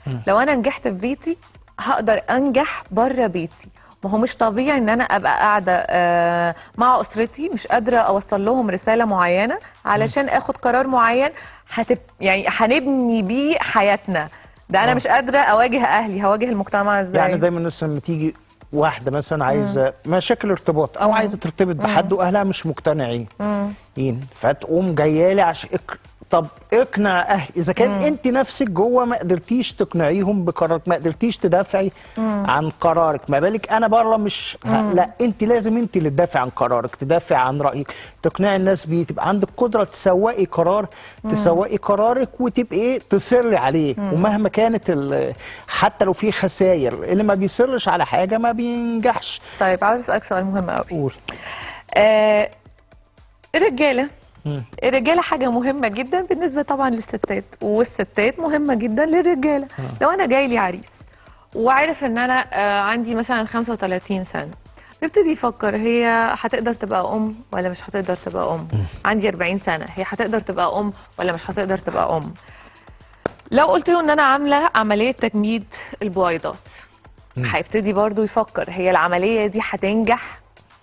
لو انا نجحت في بيتي هقدر انجح بره بيتي ما هو مش طبيعي ان انا ابقى قاعده آه، مع اسرتي مش قادره اوصل لهم رساله معينه علشان اخد قرار معين هتب يعني هنبني بيه حياتنا ده انا آه. مش قادره اواجه اهلي هواجه المجتمع ازاي يعني دايما الناس لما تيجي واحده مثلا عايزه مشاكل ارتباط او عايزه ترتبط بحد واهلها مش مقتنعين ين. فتقوم جايه لي عشان اك... طب اقنع اهلي اذا كان انت نفسك جوه ما قدرتيش تقنعيهم بقرارك ما قدرتيش تدافعي عن قرارك ما بالك انا بره مش ه... لا انت لازم انت اللي تدافع عن قرارك تدافع عن رايك تقنعي الناس بيه تبقى عندك قدره تسوقي قرار تسوقي قرارك وتبقي ايه تصري عليه ومهما كانت ال... حتى لو في خسائر اللي ما بيصرش على حاجه ما بينجحش طيب عاوز اسالك سؤال مهم قوي قول آه الرجاله الرجاله حاجه مهمه جدا بالنسبه طبعا للستات والستات مهمه جدا للرجاله لو انا جاي لي عريس وعارف ان انا آه عندي مثلا 35 سنه بيبتدي يفكر هي هتقدر تبقى ام ولا مش هتقدر تبقى ام عندي 40 سنه هي هتقدر تبقى ام ولا مش هتقدر تبقى ام لو قلت له ان انا عامله عمليه تجميد البويضات هيبتدي برضو يفكر هي العمليه دي هتنجح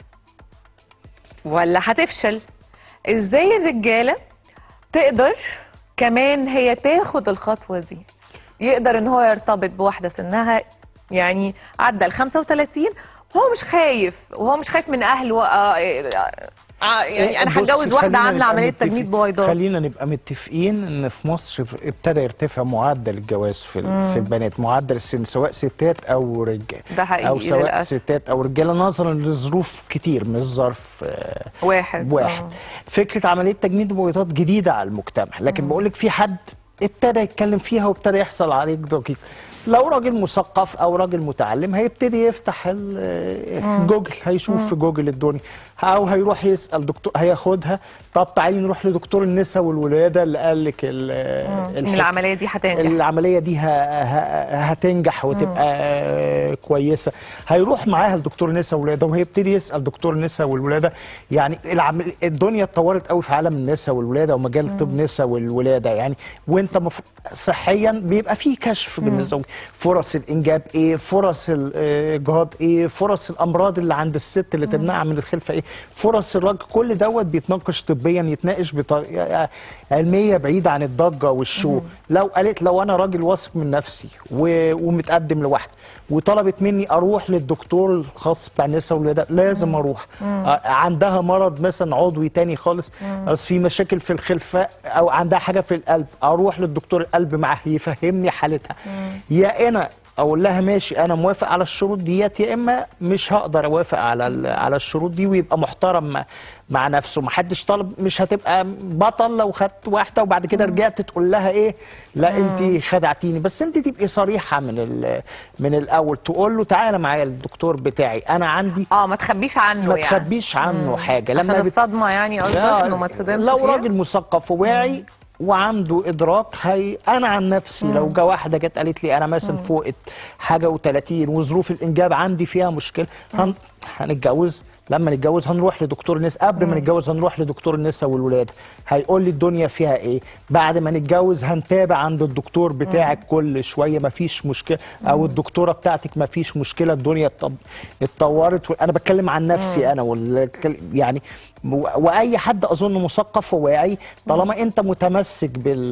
ولا هتفشل ازاي الرجاله تقدر كمان هي تاخد الخطوه دي يقدر ان هو يرتبط بواحده سنها يعني عدى ال 35 وهو مش خايف وهو مش خايف من اهله آه، آه، آه، يعني انا بص، هتجوز واحده خلينا عامله نبقى عمليه متفق- تجميد بويضات خلينا نبقى متفقين ان في مصر ابتدى يرتفع معدل الجواز في ال- في البنات معدل السن سواء ستات او رجال ده حقيقي او سواء للأسف. ستات او رجاله نظرا لظروف كتير مش ظرف آه، واحد واحد آه. فكره عمليه تجميد البويضات جديده على المجتمع لكن بقول لك في حد ابتدى يتكلم فيها وابتدى يحصل عليه دقيق لو راجل مثقف او راجل متعلم هيبتدي يفتح ال- جوجل هيشوف في جوجل الدنيا او هيروح يسال دكتور هياخدها طب تعالي نروح لدكتور النساء والولاده اللي قال لك ال- ان الحكاية. العمليه دي هتنجح العمليه دي ه... ه... هتنجح وتبقى آه، كويسه هيروح معاها لدكتور نساء ولاده وهيبتدي يسال دكتور نساء والولاده يعني العمل... الدنيا اتطورت قوي في عالم النساء والولاده ومجال طب النساء والولاده يعني وانت مف... صحيا بيبقى فيه كشف بالنسبه فرص الانجاب ايه فرص الاجهاض ايه فرص الامراض اللي عند الست اللي تمنعها من الخلفه ايه فرص الراجل كل دوت بيتناقش طبيا يتناقش بطريقه علميه بعيده عن الضجه والشو لو قالت لو انا راجل واثق من نفسي و... ومتقدم لوحدي وطلبت مني اروح للدكتور الخاص بتاع النساء والولاده لازم اروح آه، عندها مرض مثلا عضوي تاني خالص بس في مشاكل في الخلفه او عندها حاجه في القلب اروح للدكتور القلب معاه يفهمني حالتها يا انا اقول لها ماشي انا موافق على الشروط ديت يا اما مش هقدر اوافق على ال- على الشروط دي ويبقى محترم مع, مع نفسه ما حدش طالب مش هتبقى بطل لو خدت واحده وبعد كده رجعت تقول لها ايه لا انت خدعتيني بس انت تبقي صريحه من ال- من الاول تقول له تعالى معايا الدكتور بتاعي انا عندي اه ما تخبيش عنه ما يعني تخبيش عنه حاجه عشان بت- الصدمه يعني قصدك لا، انه ما تصدمش لو فيها؟ راجل مثقف وواعي وعنده ادراك هي انا عن نفسي لو جا واحده جت قالت لي انا مثلا فوق حاجه و30 وظروف الانجاب عندي فيها مشكله هن... هنتجوز لما نتجوز هنروح لدكتور النساء قبل ما نتجوز هنروح لدكتور النساء والولاده هيقول لي الدنيا فيها ايه بعد ما نتجوز هنتابع عند الدكتور بتاعك كل شويه مفيش مشكله او الدكتوره بتاعتك مفيش مشكله الدنيا اتط- اتطورت انا بتكلم عن نفسي انا وال... يعني و- واي حد اظن مثقف وواعي طالما انت متمسك بال...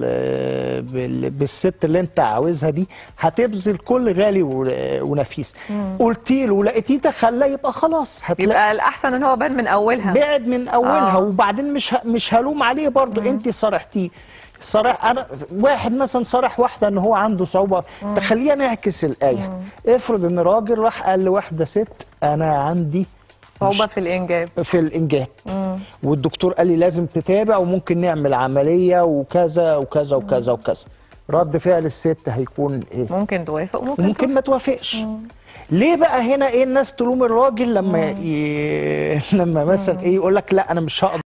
بال... بالست اللي انت عاوزها دي هتبذل كل غالي و... ونفيس قلت له ولقيتيه ده خلاه يبقى خلاص هتلاقي يبقى الاحسن ان هو بان من اولها بعد من اولها آه. وبعدين مش ه... مش هلوم عليه برضو انت صرحتيه صرح انا واحد مثلا صرح واحده ان هو عنده صعوبه تخلينا نعكس الايه افرض ان راجل راح قال لواحده ست انا عندي صعوبه في الانجاب في الانجاب والدكتور قال لي لازم تتابع وممكن نعمل عمليه وكذا وكذا وكذا وكذا رد فعل الست هيكون ايه ممكن توافق وممكن ممكن ما توافقش ليه بقى هنا ايه الناس تلوم الراجل لما ي... لما مثلا ايه يقول لك لا انا مش هقدر